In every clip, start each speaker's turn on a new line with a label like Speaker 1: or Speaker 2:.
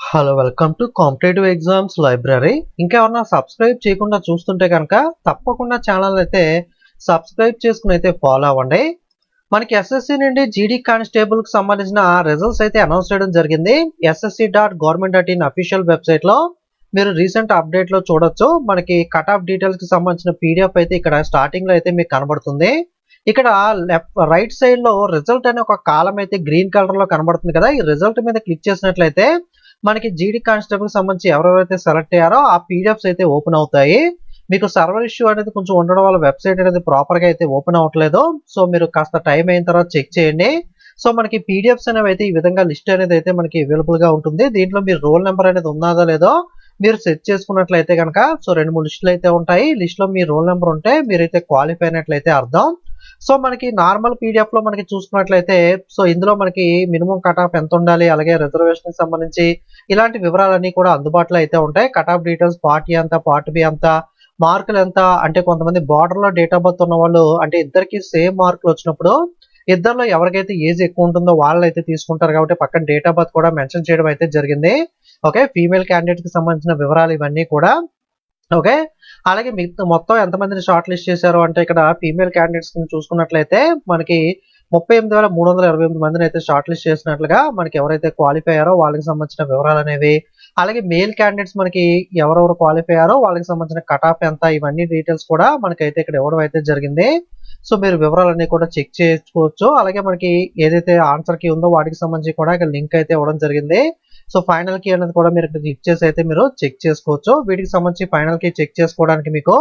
Speaker 1: hello welcome to competitive exams library ఇంకెవరన్నా subscribe చేయకుండా చూస్తుంటే కనుక తప్పకుండా ఛానల్ అయితే సబ్స్క్రైబ్ చేసుకుని అయితే ఫాలో అవ్వండి మనకి ఎస్ఎస్సి నుండి జీడీ కానిస్టేబుల్ కి సంబంధించిన రిజల్ట్స్ అయితే అనౌన్స్ చేయడం జరిగింది SSC dot government dot in official website లో మీరు రీసెంట్ అప్డేట్ లో చూడొచ్చు మనకి కట్ ఆఫ్ డీటెయిల్స్ కి సంబంధించిన పీడిఎఫ్ అయితే ఇక్కడ స్టార్టింగ్ లో అయితే మీకు కనబడుతుంది ఇక్కడ లెఫ్ట్ రైట్ సైడ్ లో రిజల్ట్ అనే ఒక కాలం అయితే గ్రీన్ కలర్ లో కనబడుతుంది కదా ఈ రిజల్ట్ మీద క్లిక్ చేసినట్లయితే మనకి జీడీ కానిస్టేబుల్ సంబంధించి ఎవరెవరైతే సెలెక్ట్ అయ్యారో ఆ పీడిఎఫ్స్ అయితే ఓపెన్ అవుతాయి మీకు సర్వర్ ఇష్యూ అనేది కొంచెం ఉండడం వల్ల వెబ్సైట్ అనేది ప్రాపర్ గా అయితే ఓపెన్ అవ్వట్లేదు సో మీరు కాస్త టైం అయిన తర్వాత చెక్ చేయండి సో మనకి పీడిఎఫ్స్ అనేవి అయితే ఈ విధంగా లిస్ట్ అనేది అయితే మనకి అవైలబుల్ గా ఉంటుంది దీంట్లో మీరు రోల్ నెంబర్ అనేది ఉన్నదో లేదో మీరు సెట్ చేసుకున్నట్లయితే కనుక సో రెండు మూడు లిస్టులు అయితే ఉంటాయి లిస్ట్ లో మీ రోల్ నెంబర్ ఉంటే మీరైతే క్వాలిఫై అయినట్లయితే అర్థం సో మనకి నార్మల్ పీడిఎఫ్ లో మనకి చూసుకున్నట్లయితే సో ఇందులో మనకి మినిమం కట్ ఆఫ్ ఎంత ఉండాలి అలాగే రిజర్వేషన్ కి సంబంధించి ఇలాంటి వివరాలన్నీ కూడా అందుబాటులో అయితే ఉంటాయి cut off details part A ఎంత పార్ట్ బి ఎంత మార్కులు ఎంత అంటే కొంతమంది బార్డర్ లో డేట్ ఆఫ్ బర్త్ ఉన్న వాళ్ళు అంటే ఇద్దరికి సేమ్ మార్కులు వచ్చినప్పుడు ఇద్దరిలో ఎవరికైతే ఏజ్ ఎక్కువ ఉంటుందో వాళ్ళు అయితే తీసుకుంటారు కాబట్టి పక్కన డేట్ ఆఫ్ బర్త్ కూడా మెన్షన్ చేయడం అయితే జరిగింది ఓకే ఫీమేల్ క్యాండిడేట్ కి సంబంధించిన వివరాలు ఇవన్నీ కూడా ఓకే అలాగే మిగతా మొత్తం ఎంతమందిని షార్ట్ లిస్ట్ చేశారు అంటే ఇక్కడ ఫీమేల్ క్యాండిడేట్స్ చూసుకున్నట్లయితే మనకి ముప్పై ఎనిమిది వేల మూడు వందల ఇరవై ఎనిమిది మందిని అయితే షార్ట్ లిస్ట్ చేసినట్లుగా మనకి ఎవరైతే క్వాలిఫై అయ్యారో వాళ్ళకి సంబంధించిన వివరాలు అనేవి అలాగే మేల్ క్యాండిడేట్స్ మనకి ఎవరెవరు క్వాలిఫై అయ్యారో వాళ్ళకి సంబంధించిన కట్ ఆఫ్ ఎంత ఇవన్నీ డీటెయిల్స్ కూడా మనకైతే ఇక్కడ ఇవ్వడం అయితే జరిగింది సో మీరు వివరాలన్నీ కూడా చెక్ చేసుకోవచ్చు అలాగే మనకి ఏదైతే ఆన్సర్ కి ఉందో వాటికి సంబంధించి కూడా ఇక్కడ లింక్ అయితే ఇవ్వడం జరిగింది సో ఫైనల్ కి అనేది కూడా మీరు ఇక్కడ క్లిక్ చేసి అయితే మీరు చెక్ చేసుకోవచ్చు వీటికి సంబంధించి ఫైనల్ కి చెక్ చేసుకోవడానికి మీకు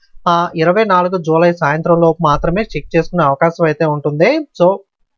Speaker 1: ఇరవై నాలుగు జూలై సాయంత్రం లోపు మాత్రమే చెక్ చేసుకునే అవకాశం అయితే ఉంటుంది సో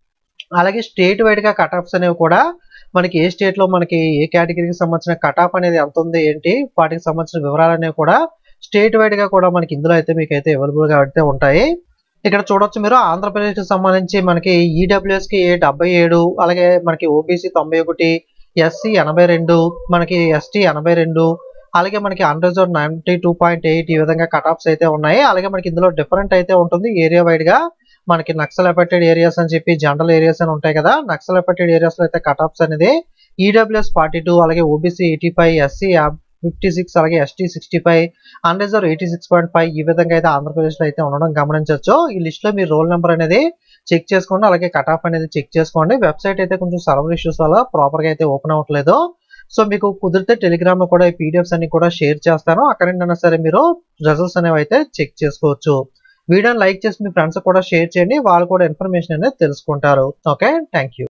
Speaker 1: అలాగే స్టేట్ వైడ్ గా కట్ ఆఫ్స్ అనేవి కూడా మనకి ఏ స్టేట్ లో మనకి ఏ కేటగిరీకి సంబంధించిన కట్ ఆఫ్ అనేది ఎంత ఉంది ఏంటి వాటికి సంబంధించిన వివరాలు అనేవి కూడా స్టేట్ వైడ్ గా కూడా మనకి ఇందులో అయితే మీకు అయితే అవైలబుల్ గా అయితే ఉంటాయి ఇక్కడ చూడొచ్చు మీరు ఆంధ్రప్రదేశ్ కి సంబంధించి మనకి ఈడబ్ల్యూఎస్ కి డెబ్బై ఏడు అలాగే మనకి ఓబీసీ తొంభై ఒకటి ఎస్సీ ఎనభై రెండు మనకి ఎస్టీ ఎనభై రెండు అలాగే మనకి unreserved ninety two point eight ఈ విధంగా కట్ ఆఫ్స్ అయితే ఉన్నాయి అలాగే మనకి ఇందులో డిఫరెంట్ అయితే ఉంటుంది ఏరియా వైడ్ గా మనకి నక్సల్ ఎఫెక్టెడ్ ఏరియాస్ అని చెప్పి జనరల్ ఏరియాస్ అని ఉంటాయి కదా నక్సల్ ఎఫెక్టెడ్ ఏరియాస్ లో అయితే కట్ ఆఫ్స్ అనేది ఈడబ్ల్యూఎస్ ఫార్టీ టూ అలాగే OBC eighty five SC fifty six అలాగే ST sixty five unreserved eighty six point five ఈ విధంగా అయితే ఆంధ్రప్రదేశ్ లో అయితే ఉండడం గమనించవచ్చు ఈ లిస్ట్ లో మీ రోల్ నెంబర్ అనేది చెక్ చేసుకోండి అలాగే కట్ ఆఫ్ అనేది చెక్ చేసుకోండి వెబ్సైట్ అయితే కొంచెం సర్వర్ ఇష్యూస్ వల్ల ప్రాపర్ గా అయితే ఓపెన్ అవ్వట్లేదు సో మీకు కుదిరితే టెలిగ్రామ్ లో కూడా ఈ పీడిఎఫ్స్ అన్ని కూడా షేర్ చేస్తాను అక్కడ నుండి సరే మీరు రిజల్ట్స్ అనేవి అయితే చెక్ చేసుకోవచ్చు వీడియోని లైక్ చేసి మీ ఫ్రెండ్స్ కూడా షేర్ చేయండి వాళ్ళు కూడా ఇన్ఫర్మేషన్ అనేది తెలుసుకుంటారు ఓకే థ్యాంక్ యూ